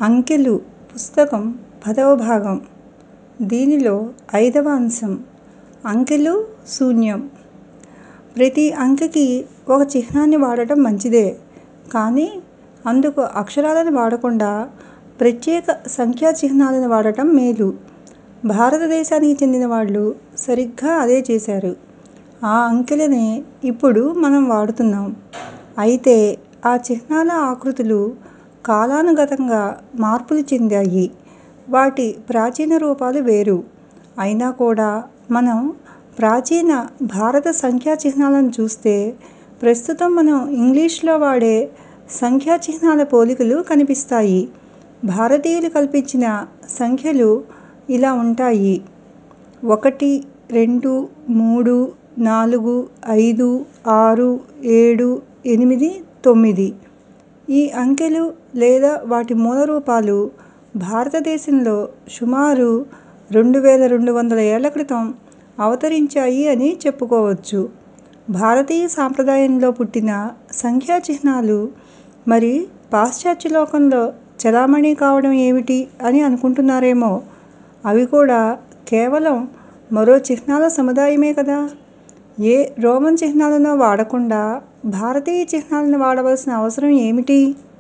అంకెలు పుస్తకం పదవ భాగం దీనిలో ఐదవ అంశం అంకెలు శూన్యం ప్రతి అంకెకి ఒక చిహ్నాన్ని వాడటం మంచిదే కానీ అందుకు అక్షరాలను వాడకుండా ప్రత్యేక సంఖ్యా చిహ్నాలను వాడటం మేలు భారతదేశానికి చెందిన వాళ్ళు సరిగ్గా అదే చేశారు ఆ అంకెలనే ఇప్పుడు మనం వాడుతున్నాం అయితే ఆ చిహ్నాల ఆకృతులు కాలానుగతంగా మార్పులు చెందాయి వాటి ప్రాచీన రూపాలు వేరు అయినా కూడా మనం ప్రాచీన భారత సంఖ్యా చిహ్నాలను చూస్తే ప్రస్తుతం మనం ఇంగ్లీష్లో వాడే సంఖ్యా చిహ్నాల పోలికలు కనిపిస్తాయి భారతీయులు కల్పించిన సంఖ్యలు ఇలా ఉంటాయి ఒకటి రెండు మూడు నాలుగు ఐదు ఆరు ఏడు ఎనిమిది తొమ్మిది ఈ అంకెలు లేదా వాటి మూల రూపాలు భారతదేశంలో సుమారు రెండు వేల రెండు వందల ఏళ్ల క్రితం అవతరించాయి అని చెప్పుకోవచ్చు భారతీయ సాంప్రదాయంలో పుట్టిన సంఖ్యా చిహ్నాలు మరి పాశ్చాత్య లోకంలో చలామణి కావడం ఏమిటి అని అనుకుంటున్నారేమో అవి కూడా కేవలం మరో చిహ్నాల సముదాయమే కదా ఏ రోమన్ చిహ్నాలను వాడకుండా భారతీయ చిహ్నాలను వాడవలసిన అవసరం ఏమిటి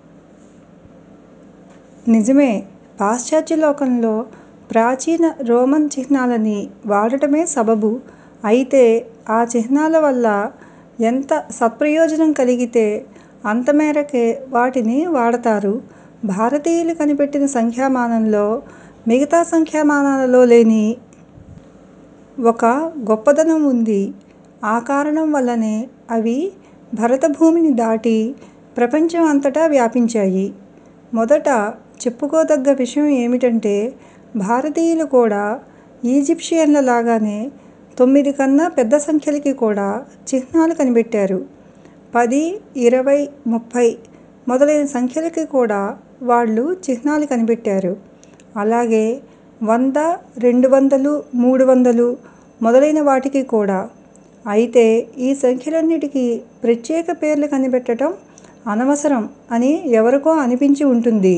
నిజమే పాశ్చాత్య లోకంలో ప్రాచీన రోమన్ చిహ్నాలని వాడటమే సబబు అయితే ఆ చిహ్నాల వల్ల ఎంత సత్ప్రయోజనం కలిగితే అంత మేరకే వాటిని వాడతారు భారతీయులు కనిపెట్టిన సంఖ్యామానంలో మిగతా సంఖ్యామానాలలో లేని ఒక గొప్పదనం ఉంది ఆ కారణం వల్లనే అవి భరతభూమిని దాటి ప్రపంచం అంతటా వ్యాపించాయి మొదట చెప్పుకోదగ్గ విషయం ఏమిటంటే భారతీయులు కూడా ఈజిప్షియన్ల లాగానే తొమ్మిది కన్నా పెద్ద సంఖ్యలకి కూడా చిహ్నాలు కనిపెట్టారు పది ఇరవై ముప్పై మొదలైన సంఖ్యలకి కూడా వాళ్ళు చిహ్నాలు కనిపెట్టారు అలాగే వంద రెండు వందలు మూడు వందలు మొదలైన వాటికి కూడా అయితే ఈ సంఖ్యలన్నిటికీ ప్రత్యేక పేర్లు కనిపెట్టడం అనవసరం అని ఎవరికో అనిపించి ఉంటుంది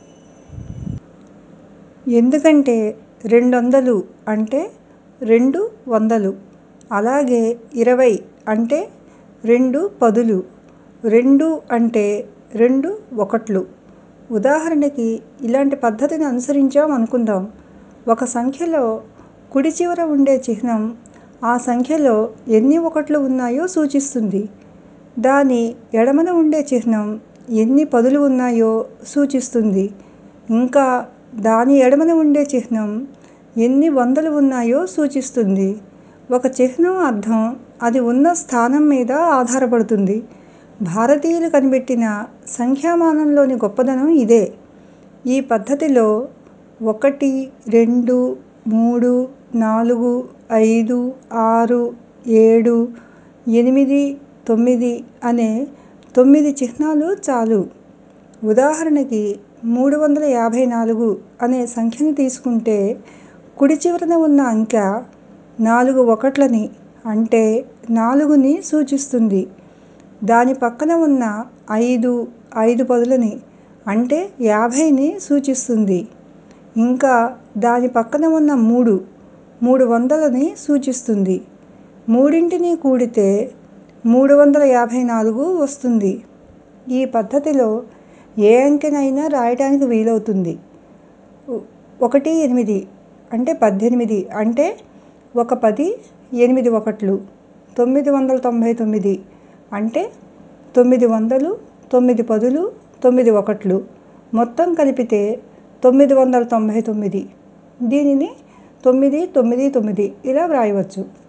ఎందుకంటే రెండొందలు అంటే రెండు వందలు అలాగే ఇరవై అంటే రెండు పదులు రెండు అంటే రెండు ఒకట్లు ఉదాహరణకి ఇలాంటి పద్ధతిని అనుసరించాం అనుకుందాం ఒక సంఖ్యలో కుడి చివర ఉండే చిహ్నం ఆ సంఖ్యలో ఎన్ని ఒకట్లు ఉన్నాయో సూచిస్తుంది దాని ఎడమన ఉండే చిహ్నం ఎన్ని పదులు ఉన్నాయో సూచిస్తుంది ఇంకా దాని ఎడమన ఉండే చిహ్నం ఎన్ని వందలు ఉన్నాయో సూచిస్తుంది ఒక చిహ్నం అర్థం అది ఉన్న స్థానం మీద ఆధారపడుతుంది భారతీయులు కనిపెట్టిన సంఖ్యామానంలోని గొప్పదనం ఇదే ఈ పద్ధతిలో ఒకటి రెండు మూడు నాలుగు ఐదు ఆరు ఏడు ఎనిమిది తొమ్మిది అనే తొమ్మిది చిహ్నాలు చాలు ఉదాహరణకి మూడు వందల యాభై నాలుగు అనే సంఖ్యని తీసుకుంటే కుడి చివరన ఉన్న అంకె నాలుగు ఒకట్లని అంటే నాలుగుని సూచిస్తుంది దాని పక్కన ఉన్న ఐదు ఐదు పదులని అంటే యాభైని సూచిస్తుంది ఇంకా దాని పక్కన ఉన్న మూడు మూడు వందలని సూచిస్తుంది మూడింటిని కూడితే మూడు వందల యాభై నాలుగు వస్తుంది ఈ పద్ధతిలో ఏ అంకెనైనా రాయటానికి వీలవుతుంది ఒకటి ఎనిమిది అంటే పద్దెనిమిది అంటే ఒక పది ఎనిమిది ఒకట్లు తొమ్మిది వందల తొంభై తొమ్మిది అంటే తొమ్మిది వందలు తొమ్మిది పదులు తొమ్మిది ఒకట్లు మొత్తం కలిపితే తొమ్మిది వందల తొంభై తొమ్మిది దీనిని తొమ్మిది తొమ్మిది తొమ్మిది ఇలా వ్రాయవచ్చు